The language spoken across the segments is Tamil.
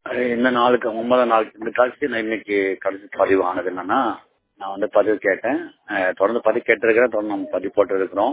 இந்த நாளுக்கு ஒன்பதாம் நாளுக்கு இந்த கழிச்சு நான் இன்னைக்கு கடைசி பதிவு ஆனது என்னன்னா நான் வந்து பதிவு கேட்டேன் அஹ் தொடர்ந்து பதிவு கேட்டிருக்கிறேன் தொடர்ந்து நம்ம பதிவு போட்டு இருக்கிறோம்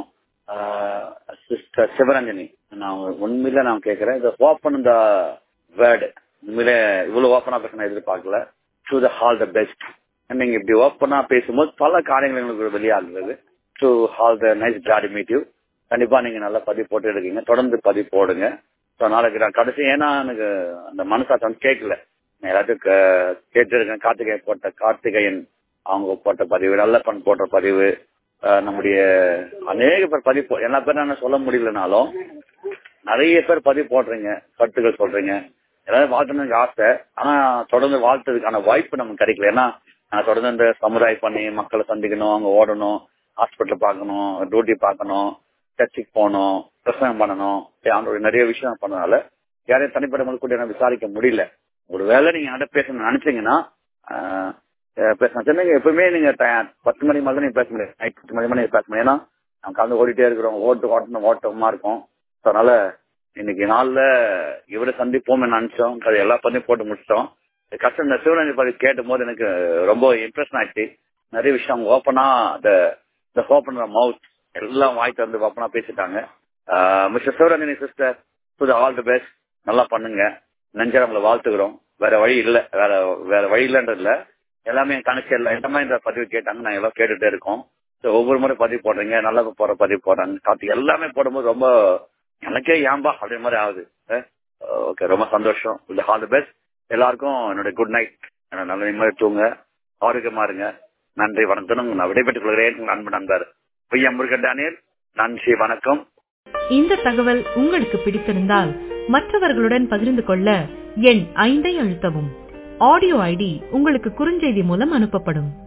சிஸ்டர் சிவரஞ்சனி நான் உண்மையில நான் கேட்கிறேன் இந்த ஓப்பன் த வேர்டு உண்மையில இவ்வளவு ஓப்பனா பேச நான் எதிர்பார்க்கல to the all the best நீங்க இப்படி ஓப்பனா பேசும்போது பல காரியங்கள் எங்களுக்கு வெளியாகுது டு ஹால் த நைஸ் காடி மீட் யூ கண்டிப்பா நீங்க நல்லா பதிவு போட்டு இருக்கீங்க தொடர்ந்து பதிவு போடுங்க ஸோ நாளைக்கு நான் கடைசி ஏன்னா எனக்கு அந்த மனசாட்சி வந்து கேட்கல நான் எல்லாத்தையும் கேட்டு இருக்கேன் கார்த்திகை போட்ட கார்த்திகேயன் அவங்க போட்ட பதிவு நல்லப்பன் போட்ட பதிவு அஹ் நம்முடைய அநேக பேர் பதிவு போ- எல்லா பேரும் நான் சொல்ல முடியலனாலும் நிறைய பேர் பதிவு போடுறீங்க கருத்துக்கள் சொல்றீங்க எல்லாரும் வாழ்த்தணுக்கு ஆசை ஆனா தொடர்ந்து வாழ்த்ததுக்கான வாய்ப்பு நமக்கு கிடைக்கல ஏன்னா நான் தொடர்ந்து இந்த சமுதாயம் பண்ணி மக்களை சந்திக்கணும் அங்க ஓடணும் ஹாஸ்பிட்டல் பார்க்கணும் டியூட்டி பார்க்கணும் சர்ச்சுக்கு போகணும் பிரசங்கம் பண்ணணும் அவங்களுடைய நிறைய விஷயம் பண்ணனால யாரையும் தனிப்பட்ட முறை கூட எனக்கு விசாரிக்க முடியல ஒருவேளை நீங்க என்கிட்ட பேசணும்னு நினைச்சீங்கன்னா ஆஹ், அஹ் பேசலாம் சொன்னீங்க எப்பவுமே நீங்க ட- பத்து மணி மாதிரி நீங்க பேச முடியாது நைட் பத்து மணி மாதிரி பேச முடியும் ஏன்னா நம்ம கலந்து ஓடிட்டே இருக்கிறோம் ஓட்டு ஓட்டணும் ஓட்டமா இருக்கும் So, அதனால இன்னைக்கு நாள்ல இவரை சந்திப்போம் நினைச்சோம் அது எல்லா பதிவும் போட்டு முடிச்சிட்டோம் கஷ்டம் இந்த சிவனந்தி பதிவு கேட்டும் போது எனக்கு ரொம்ப இம்ப்ரெஷன் ஆயிடுச்சு நிறைய விஷயம் அவங்க ஓப்பனா த ஓப்பன் மவுத் எல்லாம் வாய் திறந்து ஓப்பனா பேசிட்டாங்க mister Sivaranjani sister to all the best நல்லா பண்ணுங்க நெஞ்ச நம்மளை வாழ்த்துக்கிறோம் வேற வழி இல்ல வேற வேற வழி இல்லைன்றது இல்ல எல்லாமே கணக்கு இல்லை இந்த மாதிரி இந்த பதிவு கேட்டாங்க நாங்க எல்லாம் கேட்டுட்டே இருக்கோம் So, ஒவ்வொரு முறை பதிவு போடுறீங்க நல்லா போற பதிவு போடுறாங்க கார்த்திக் எல்லாமே போடும்போது ரொம்ப எனக்கே ஏன்பா அப்படி மாதிரி ஆகுது ஓகே ரொம்ப சந்தோஷம் இந்த ஆல் தி பெஸ்ட் எல்லாருக்கும் என்னுடைய குட் நைட் நல்ல நிம்மதி தூங்க ஆரோக்கியமா இருங்க நன்றி வணக்கம் நான் விடைபெற்றுக் கொள்கிறேன் உங்கள் அன்பு நண்பர் பொய்யா முருகன் டேனியல் நன்றி வணக்கம் இந்த தகவல் உங்களுக்கு பிடித்திருந்தால் மற்றவர்களுடன் பகிர்ந்து கொள்ள எண் ஐந்தை அழுத்தவும் ஆடியோ ஐடி உங்களுக்கு குறுஞ்செய்தி மூலம் அனுப்பப்படும்